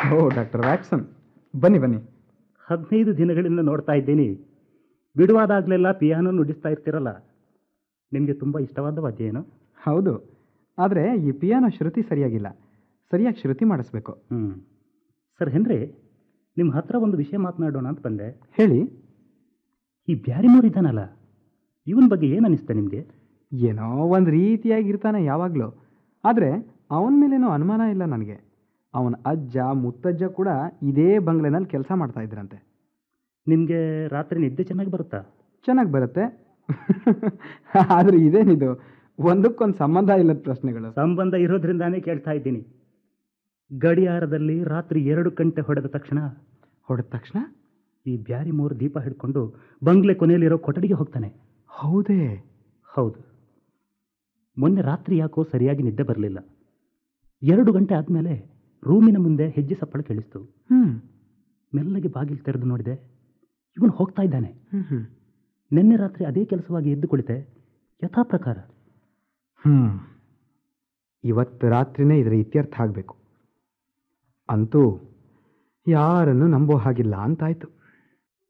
ಓ doctor vaccine ಬನ್ನಿ ಬನ್ನಿ ಹದಿನೈದು ದಿನಗಳಿಂದ ನೋಡ್ತಾ ಇದ್ದೀನಿ ಬಿಡುವಾದಾಗಲೆಲ್ಲ ಪಿಯಾನೋ ನುಡಿಸ್ತಾ ಇರ್ತೀರಲ್ಲ ನಿಮಗೆ ತುಂಬ ಇಷ್ಟವಾದ ವಾದ್ಯ ಏನು ಹೌದು ಆದರೆ ಈ ಪಿಯಾನೋ ಶ್ರುತಿ ಸರಿಯಾಗಿಲ್ಲ ಸರಿಯಾಗಿ ಶ್ರುತಿ ಮಾಡಿಸ್ಬೇಕು ಹ್ಞೂ ಸರ್ ಹೆನ್ರಿ ನಿಮ್ಮ ಹತ್ರ ಒಂದು ವಿಷಯ ಮಾತನಾಡೋಣ ಅಂತ ಬಂದೆ ಹೇಳಿ ಈ ಬ್ಯಾರಿಮೋರ್ ಇದ್ದಾನಲ್ಲ ಇವನ ಬಗ್ಗೆ ಏನು ಅನಿಸ್ತಾ ನಿಮಗೆ ಏನೋ ಒಂದು ರೀತಿಯಾಗಿರ್ತಾನೆ ಯಾವಾಗಲೂ ಆದರೆ ಅವನ ಮೇಲೇನೋ ಅನುಮಾನ ಇಲ್ಲ ನನಗೆ ಅವನ ಅಜ್ಜ ಮುತ್ತಜ್ಜ ಕೂಡ ಇದೇ ಬಂಗ್ಲೆನಲ್ಲಿ ಕೆಲಸ ಮಾಡ್ತಾ ಇದ್ರಂತೆ ನಿಮಗೆ ರಾತ್ರಿ ನಿದ್ದೆ ಚೆನ್ನಾಗಿ ಬರುತ್ತಾ ಚೆನ್ನಾಗಿ ಬರುತ್ತೆ ಆದರೆ ಇದೇನಿದು ಒಂದಕ್ಕೊಂದು ಸಂಬಂಧ ಇಲ್ಲದ ಪ್ರಶ್ನೆಗಳು ಸಂಬಂಧ ಇರೋದ್ರಿಂದಾನೇ ಕೇಳ್ತಾ ಇದ್ದೀನಿ ಗಡಿಯಾರದಲ್ಲಿ ರಾತ್ರಿ ಎರಡು ಗಂಟೆ ಹೊಡೆದ ತಕ್ಷಣ ಹೊಡೆದ ತಕ್ಷಣ ಈ ಬ್ಯಾರಿಮೋರ್ ದೀಪ ಹಿಡ್ಕೊಂಡು ಬಂಗ್ಲೆ ಕೊನೆಯಲ್ಲಿರೋ ಕೊಠಡಿಗೆ ಹೋಗ್ತಾನೆ ಹೌದೇ ಹೌದು ಮೊನ್ನೆ ರಾತ್ರಿ ಯಾಕೋ ಸರಿಯಾಗಿ ನಿದ್ದೆ ಬರಲಿಲ್ಲ ಎರಡು ಗಂಟೆ ಆದಮೇಲೆ ರೂಮಿನ ಮುಂದೆ ಹೆಜ್ಜೆ ಸಪ್ಪಳ ಕೇಳಿಸ್ತು ಹ್ಞೂ ಮೆಲ್ಲಗೆ ಬಾಗಿಲು ತೆರೆದು ನೋಡಿದೆ ಇವನು ಹೋಗ್ತಾ ಇದ್ದಾನೆ ಹ್ಞೂ ಹ್ಞೂ ನಿನ್ನೆ ರಾತ್ರಿ ಅದೇ ಕೆಲಸವಾಗಿ ಎದ್ದು ಕುಳಿತೆ ಯಥಾ ಪ್ರಕಾರ ಹ್ಞೂ ಇವತ್ತು ರಾತ್ರಿನೇ ಇದರ ಇತ್ಯರ್ಥ ಆಗಬೇಕು ಅಂತೂ ಯಾರನ್ನು ನಂಬೋ ಹಾಗಿಲ್ಲ ಅಂತಾಯ್ತು